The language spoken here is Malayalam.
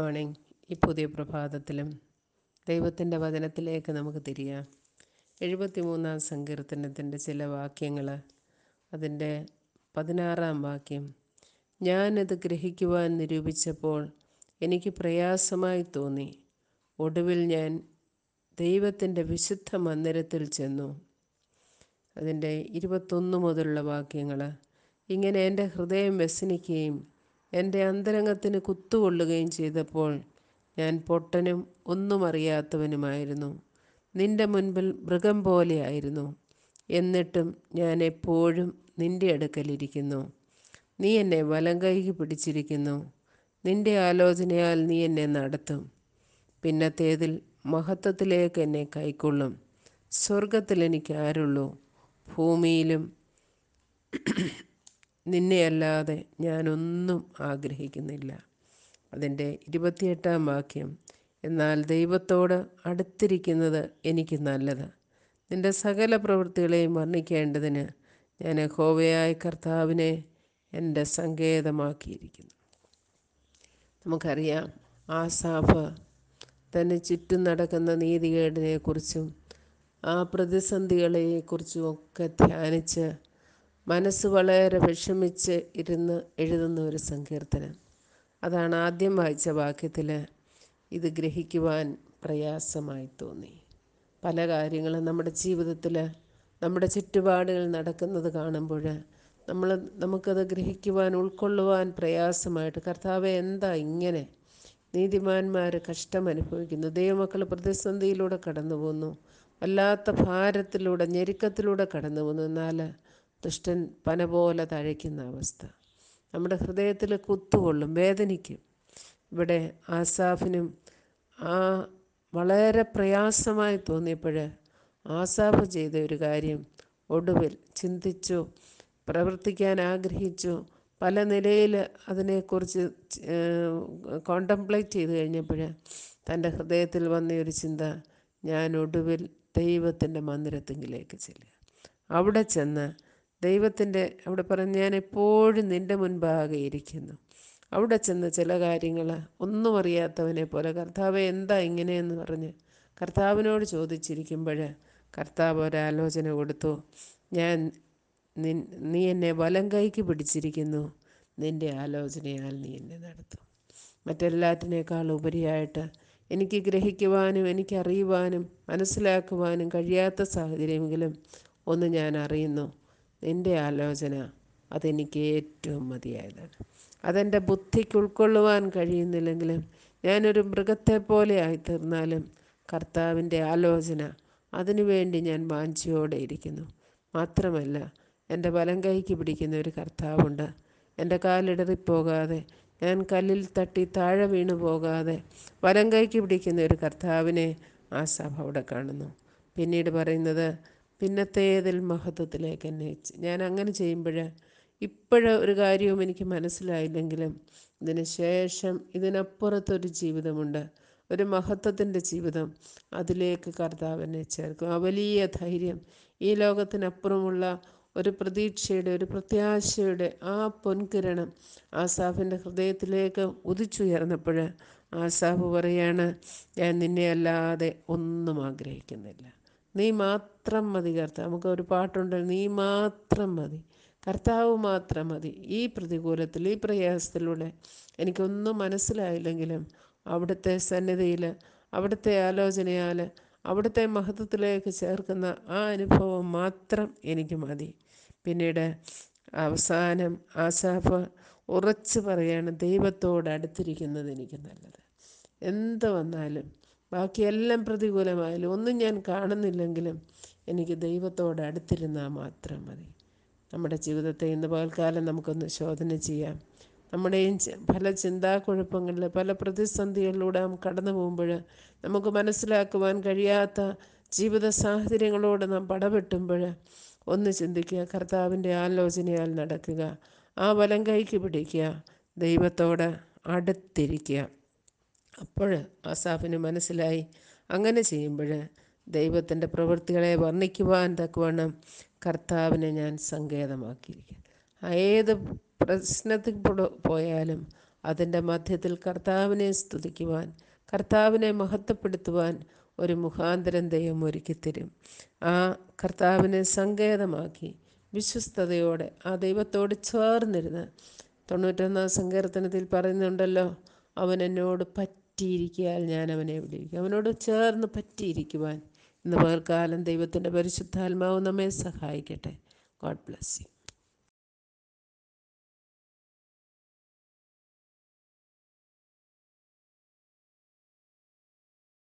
മോർണിംഗ് ഈ പുതിയ പ്രഭാതത്തിലും ദൈവത്തിൻ്റെ വചനത്തിലേക്ക് നമുക്ക് തിരിയാം എഴുപത്തിമൂന്നാം സങ്കീർത്തനത്തിൻ്റെ ചില വാക്യങ്ങൾ അതിൻ്റെ പതിനാറാം വാക്യം ഞാനത് ഗ്രഹിക്കുവാൻ നിരൂപിച്ചപ്പോൾ എനിക്ക് പ്രയാസമായി തോന്നി ഒടുവിൽ ഞാൻ ദൈവത്തിൻ്റെ വിശുദ്ധ മന്ദിരത്തിൽ ചെന്നു അതിൻ്റെ ഇരുപത്തൊന്ന് മുതലുള്ള വാക്യങ്ങൾ ഇങ്ങനെ എൻ്റെ ഹൃദയം വ്യസനിക്കുകയും എൻ്റെ അന്തരംഗത്തിന് കുത്തുകൊള്ളുകയും ചെയ്തപ്പോൾ ഞാൻ പൊട്ടനും ഒന്നും അറിയാത്തവനുമായിരുന്നു നിന്റെ മുൻപിൽ മൃഗം പോലെയായിരുന്നു എന്നിട്ടും ഞാൻ എപ്പോഴും നിന്റെ അടുക്കലിരിക്കുന്നു നീ എന്നെ വലം കൈക്ക് പിടിച്ചിരിക്കുന്നു നിന്റെ ആലോചനയാൽ നീ എന്നെ നടത്തും പിന്നത്തേതിൽ മഹത്വത്തിലേക്ക് എന്നെ കൈക്കൊള്ളും സ്വർഗത്തിൽ എനിക്ക് ആരുള്ളൂ ഭൂമിയിലും നിന്നെയല്ലാതെ ഞാനൊന്നും ആഗ്രഹിക്കുന്നില്ല അതിൻ്റെ ഇരുപത്തിയെട്ടാം വാക്യം എന്നാൽ ദൈവത്തോട് അടുത്തിരിക്കുന്നത് എനിക്ക് നല്ലത് നിന്റെ സകല പ്രവൃത്തികളെയും വർണ്ണിക്കേണ്ടതിന് ഞാൻ ഹോവയായ കർത്താവിനെ എൻ്റെ സങ്കേതമാക്കിയിരിക്കുന്നു നമുക്കറിയാം ആസാഫ് തന്നെ ചുറ്റും നടക്കുന്ന നീതികേടിനെക്കുറിച്ചും ആ പ്രതിസന്ധികളെക്കുറിച്ചും ഒക്കെ ധ്യാനിച്ച് മനസ്സ് വളരെ വിഷമിച്ച് ഇരുന്ന് എഴുതുന്ന ഒരു സങ്കീർത്തനം അതാണ് ആദ്യം വായിച്ച വാക്യത്തിൽ ഇത് ഗ്രഹിക്കുവാൻ പ്രയാസമായി തോന്നി പല കാര്യങ്ങളും നമ്മുടെ ജീവിതത്തിൽ നമ്മുടെ ചുറ്റുപാടുകൾ നടക്കുന്നത് കാണുമ്പോൾ നമ്മൾ നമുക്കത് ഗ്രഹിക്കുവാൻ ഉൾക്കൊള്ളുവാൻ പ്രയാസമായിട്ട് കർത്താവെ എന്താ ഇങ്ങനെ നീതിമാന്മാർ കഷ്ടം അനുഭവിക്കുന്നു ദൈവമക്കൾ പ്രതിസന്ധിയിലൂടെ കടന്നു പോകുന്നു വല്ലാത്ത ഭാരത്തിലൂടെ ഞെരുക്കത്തിലൂടെ കടന്നു പോകുന്നു എന്നാൽ ദുഷ്ടൻ പന പോലെ തഴയ്ക്കുന്ന അവസ്ഥ നമ്മുടെ ഹൃദയത്തിൽ കുത്തുകൊള്ളും വേദനിക്കും ഇവിടെ ആസാഫിനും ആ വളരെ പ്രയാസമായി തോന്നിയപ്പോൾ ആസാഫ് ചെയ്ത ഒരു കാര്യം ഒടുവിൽ ചിന്തിച്ചു പ്രവർത്തിക്കാൻ ആഗ്രഹിച്ചു പല നിലയിൽ അതിനെക്കുറിച്ച് കോണ്ടംപ്ലേറ്റ് ചെയ്ത് കഴിഞ്ഞപ്പോൾ തൻ്റെ ഹൃദയത്തിൽ വന്ന ഒരു ചിന്ത ഞാൻ ഒടുവിൽ ദൈവത്തിൻ്റെ മന്ദിരത്തെങ്കിലേക്ക് ചെല്ലുക അവിടെ ചെന്ന് ദൈവത്തിൻ്റെ അവിടെ പറഞ്ഞ് ഞാൻ എപ്പോഴും നിൻ്റെ മുൻപാകെ ഇരിക്കുന്നു അവിടെ ചെന്ന് ചില കാര്യങ്ങൾ ഒന്നും അറിയാത്തവനെ പോലെ കർത്താവ് എന്താ ഇങ്ങനെയെന്ന് പറഞ്ഞ് കർത്താവിനോട് ചോദിച്ചിരിക്കുമ്പോൾ കർത്താവ് ഒരാലോചന കൊടുത്തു ഞാൻ നീ എന്നെ വലം കൈക്ക് പിടിച്ചിരിക്കുന്നു നിൻ്റെ ആലോചനയാൽ നീ എന്നെ നടത്തും മറ്റെല്ലാറ്റിനേക്കാൾ ഉപരിയായിട്ട് എനിക്ക് ഗ്രഹിക്കുവാനും എനിക്ക് അറിയുവാനും മനസ്സിലാക്കുവാനും കഴിയാത്ത സാഹചര്യമെങ്കിലും ഒന്ന് ഞാൻ അറിയുന്നു നിൻ്റെ ആലോചന അതെനിക്ക് ഏറ്റവും മതിയായതാണ് അതെൻ്റെ ബുദ്ധിക്ക് ഉൾക്കൊള്ളുവാൻ കഴിയുന്നില്ലെങ്കിലും ഞാനൊരു മൃഗത്തെ പോലെ ആയിത്തീർന്നാലും കർത്താവിൻ്റെ ആലോചന അതിനുവേണ്ടി ഞാൻ വാഞ്ചിയോടെ ഇരിക്കുന്നു മാത്രമല്ല എൻ്റെ വലം കൈക്ക് പിടിക്കുന്ന ഒരു കർത്താവുണ്ട് എൻ്റെ കാലിടറിപ്പോകാതെ ഞാൻ കല്ലിൽ തട്ടി താഴെ വീണു പോകാതെ വലം കൈക്ക് പിടിക്കുന്ന ഒരു കർത്താവിനെ ആ സഭ അവിടെ കാണുന്നു പിന്നീട് പറയുന്നത് പിന്നത്തേതിൽ മഹത്വത്തിലേക്ക് എന്നെ ഞാൻ അങ്ങനെ ചെയ്യുമ്പോൾ ഇപ്പോഴ ഒരു കാര്യവും എനിക്ക് മനസ്സിലായില്ലെങ്കിലും ഇതിന് ശേഷം ഇതിനപ്പുറത്തൊരു ജീവിതമുണ്ട് ഒരു മഹത്വത്തിൻ്റെ ജീവിതം അതിലേക്ക് കർത്താവ് എന്നെ ചേർക്കും ആ വലിയ ധൈര്യം ഈ ലോകത്തിനപ്പുറമുള്ള ഒരു പ്രതീക്ഷയുടെ ഒരു പ്രത്യാശയുടെ ആ പൊൻകിരണം ആസാഫിൻ്റെ ഹൃദയത്തിലേക്ക് ഉദിച്ചുയർന്നപ്പോൾ ആസാഫ് പറയാണ് ഞാൻ നിന്നെ അല്ലാതെ ഒന്നും ആഗ്രഹിക്കുന്നില്ല നീ മാത്രം മതി കർത്താവ് നമുക്ക് ഒരു പാട്ടുണ്ട് നീ മാത്രം മതി കർത്താവ് മാത്രം മതി ഈ പ്രതികൂലത്തിൽ ഈ പ്രയാസത്തിലൂടെ എനിക്കൊന്നും മനസ്സിലായില്ലെങ്കിലും അവിടുത്തെ സന്നിധിയിൽ അവിടുത്തെ ആലോചനയാൽ അവിടുത്തെ മഹത്വത്തിലേക്ക് ചേർക്കുന്ന ആ അനുഭവം മാത്രം എനിക്ക് മതി പിന്നീട് അവസാനം ആസാഫ് ഉറച്ചു പറയാണ് ദൈവത്തോട് അടുത്തിരിക്കുന്നത് എനിക്ക് നല്ലത് എന്ത് വന്നാലും ബാക്കിയെല്ലാം പ്രതികൂലമായാലും ഒന്നും ഞാൻ കാണുന്നില്ലെങ്കിലും എനിക്ക് ദൈവത്തോട് അടുത്തിരുന്നാൽ മാത്രം മതി നമ്മുടെ ജീവിതത്തെ ഇന്ന് പകൽക്കാലം നമുക്കൊന്ന് ശോധന ചെയ്യാം നമ്മുടെയും പല ചിന്താക്കുഴപ്പങ്ങളിൽ പല പ്രതിസന്ധികളിലൂടെ നാം കടന്നു പോകുമ്പോൾ നമുക്ക് മനസ്സിലാക്കുവാൻ കഴിയാത്ത ജീവിത സാഹചര്യങ്ങളോട് നാം പടവെട്ടുമ്പോൾ ഒന്ന് ചിന്തിക്കുക കർത്താവിൻ്റെ ആലോചനയാൽ നടക്കുക ആ വലം കൈക്ക് പിടിക്കുക ദൈവത്തോട് അടുത്തിരിക്കുക അപ്പോൾ ആസാഫിന് മനസ്സിലായി അങ്ങനെ ചെയ്യുമ്പോൾ ദൈവത്തിൻ്റെ പ്രവൃത്തികളെ വർണ്ണിക്കുവാൻ തക്കവണ്ണം കർത്താവിനെ ഞാൻ സങ്കേതമാക്കിയിരിക്കുക ഏത് പ്രശ്നത്തിൽ പോയാലും അതിൻ്റെ മധ്യത്തിൽ കർത്താവിനെ സ്തുതിക്കുവാൻ കർത്താവിനെ മഹത്വപ്പെടുത്തുവാൻ ഒരു മുഖാന്തരം ദൈവം ഒരുക്കിത്തരും ആ കർത്താവിനെ സങ്കേതമാക്കി വിശ്വസ്തയോടെ ആ ദൈവത്തോട് ചേർന്നിരുന്ന് തൊണ്ണൂറ്റൊന്നാം സങ്കീർത്തനത്തിൽ പറയുന്നുണ്ടല്ലോ അവൻ എന്നോട് പറ്റിയിരിക്കിയാൽ ഞാൻ അവനെ വിളിക്കും അവനോട് ചേർന്ന് പറ്റിയിരിക്കുവാൻ ഇന്ന് പകൽക്കാലം ദൈവത്തിൻ്റെ പരിശുദ്ധാത്മാവ് നമ്മെ സഹായിക്കട്ടെ ഗോഡ് ബ്ലസ് യു